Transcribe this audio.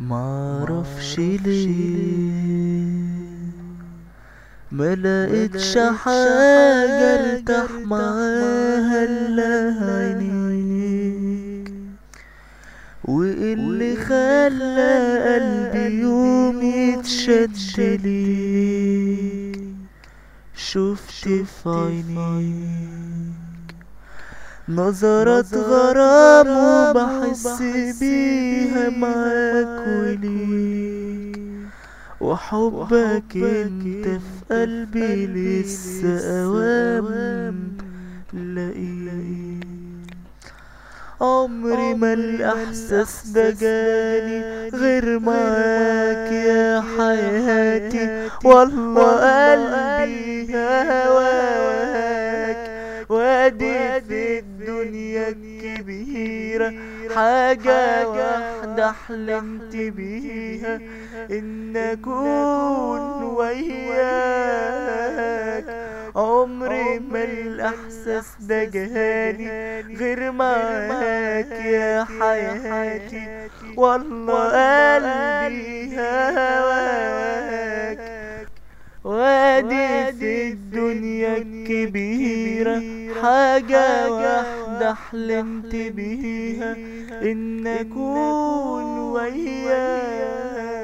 معرفش ليه ما لقيتش حاجة ارتاح معاها الا عينيك واللي خلى قلبي يوم يتشد ليك شفت في عينيك نظرات غرام وبحس بيها معاك وليك وحبك انت في قلبي لسه اوام لاقيك عمري ما الاحساس ده جالي غير معاك يا حياتي والله قلبي هواك وادي في الدنيا الكبيرة حاجة واحدة حلمت بيها ان اكون وياك عمري ما الاحساس ده جالي غير معاك يا حياتي والله قلبي هواك وادي في الدنيا الكبيرة حاجة واحدة حلمت بيها ان اكون وياك